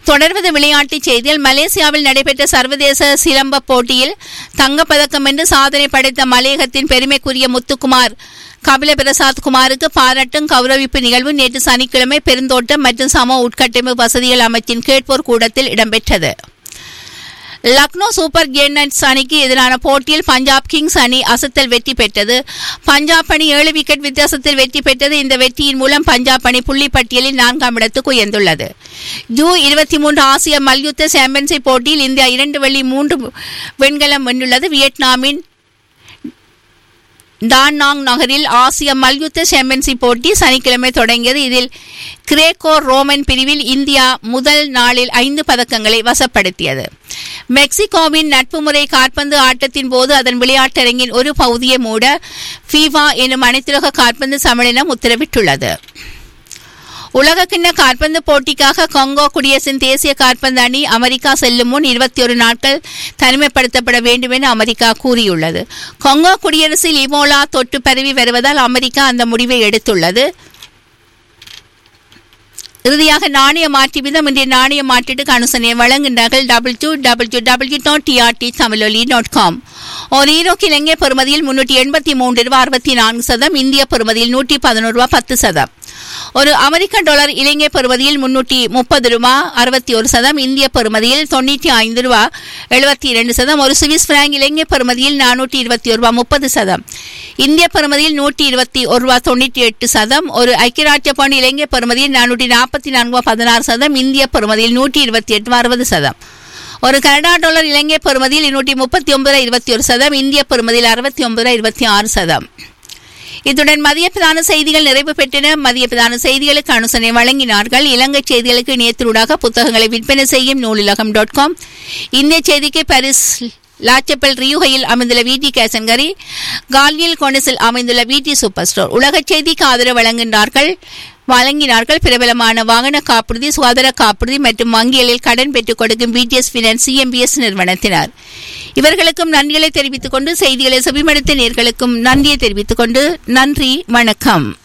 தொடர்வது விளையாட்டுச் செய்தியில் மலேசியாவில் நடைபெற்ற சர்வதேச சிலம்ப போட்டியில் தங்கப்பதக்கம் வென்று சாதனை படைத்த மலையகத்தின் பெருமைக்குரிய முத்துக்குமார் கபில பிரசாத் குமாருக்கு பாராட்டும் கௌரவிப்பு நிகழ்வு நேற்று சனிக்கிழமை பெருந்தோட்டம் மற்றும் சம உட்கட்டமைப்பு வசதிகள் அமைச்சின் கேட்போர் கூடத்தில் இடம்பெற்றது லக்னோ சூப்பர் ஜெயண்ட்ஸ் அணிக்கு எதிரான போட்டியில் பஞ்சாப் கிங்ஸ் அணி அசத்தல் வெற்றி பெற்றது பஞ்சாப் அணி ஏழு விக்கெட் வித்தியாசத்தில் வெற்றி பெற்றது இந்த வெற்றியின் மூலம் பஞ்சாப் அணி புள்ளி பட்டியலில் நான்காம் இடத்துக்கு உயர்ந்துள்ளது ஜூ இருபத்தி மூன்று ஆசிய மல்யுத்த சாம்பியன்ஷிப் போட்டியில் இந்தியா இரண்டு வெள்ளி மூன்று வெண்கலம் வென்றுள்ளது வியட்நாமின் டான்னாங் நகரில் ஆசிய மல்யுத்த சாம்பியன்ஷிப் போட்டி சனிக்கிழமை தொடங்கியது இதில் கிரேக்கோ ரோமன் பிரிவில் இந்தியா முதல் நாளில் ஐந்து பதக்கங்களை வசப்படுத்தியது மெக்சிகோவின் நட்பு முறை காற்பந்து ஆட்டத்தின் போது அதன் விளையாட்டரங்கின் ஒரு பகுதியை மூட ஃபீவா எனும் அனைத்துலக காற்பந்து சம்மேளனம் உத்தரவிட்டுள்ளது உலகக்கிண்ண காற்பந்து போட்டிக்காக கொங்கோ குடியரசின் தேசிய காற்பந்து அணி அமெரிக்கா செல்லும் முன் இருபத்தி ஒரு நாட்கள் தனிமைப்படுத்தப்பட வேண்டும் என அமெரிக்கா கூறியுள்ளது கொங்கோ குடியரசில் இமோலா தொற்று பரவி வருவதால் அமெரிக்கா அந்த முடிவை எடுத்துள்ளது இறுதியாக நாணய மாற்றி வீதம் இன்றைய நாணய மாற்றீட்டுக்கு அனுசரணை வழங்குகின்றார்கள் double two double two double two dot TRT Tamiloli dot com ஒரு ஈரோக்கு இலங்கை பெறுமதியில் முன்னூற்றி எண்பத்தி மூன்று ரூபா அறுபத்தி நான்கு சதம் இந்திய பெறுமதியில் நூற்றி பதினோரு ரூபா பத்து சதம் ஒரு அமெரிக்க டாலர் இலங்கை பெறுமதியில் முன்னூற்றி முப்பது ரூபா அறுபத்தி ஒரு சதம் இந்திய பெறுமதியில் தொண்ணூற்றி ஐந்து ரூபா எழுபத்தி இரண்டு சதம் ஒரு சுவிஸ் பிராங்க் இலங்கை பெறுமதியில் நானூற்றி இருபத்தி ஒரு ரூபா முப்பது சதம் இந்திய பெறுமதியில் நூற்றி இருபத்தி ஒரு ரூபா தொண்ணூற்றி எட்டு சதம் ஒரு ஐக்கியராட்சிய பவுன் இலங்கை பெறுமதியில் நானூற்றி நாற்பத்தி நான்கு ரூபா பதினாறு சதம் இந்திய பெறுமதியில் நூற்றி இருபத்தி எட்டு ரூபா அறுபது சதம் ஒரு கனடா டாலர் இலங்கை பெறுமதியில் இருநூற்றி முப்பத்தி ஒன்பது இருபத்தி ஒரு சதம் இந்திய பெறுமதியில் அறுபத்தி ஒன்பது இருபத்தி ஆறு சதம் இத்துடன் மதிய பிரதான செய்திகள் நிறைவு பெற்றன மதிய பிரதான செய்திகளுக்கு அனுசரணை வழங்கினார்கள் இலங்கை செய்திகளுக்கு இணையத்திலூடாக புத்தகங்களை விற்பனை செய்யும் நூலிலகம் டாட் காம் இந்திய செய்திக்கு பாரிஸ் லாச்சப்பல் ரியூகையில் அமைந்துள்ள விடி கேசன்கரி கால்னியல் கோனஸில் அமைந்துள்ள விடி சூப்பர் ஸ்டோர் உலக செய்திக்கு ஆதரவு வழங்குகின்றார்கள் வழங்கினார்கள் பிரபலமான வாகன காப்புறுதி சுகாதார காப்புறுதி மற்றும் வங்கிகளில் கடன் பெற்றுக் கொடுக்கும் பிடிஎஸ் பினான்ஸ் சிஎம்பிஎஸ் நிறுவனத்தினர் இவர்களுக்கும் நன்றிகளை தெரிவித்துக் கொண்டு செய்திகளை செவிமடுத்த நேர்களுக்கும் நன்றியை தெரிவித்துக் கொண்டு நன்றி வணக்கம்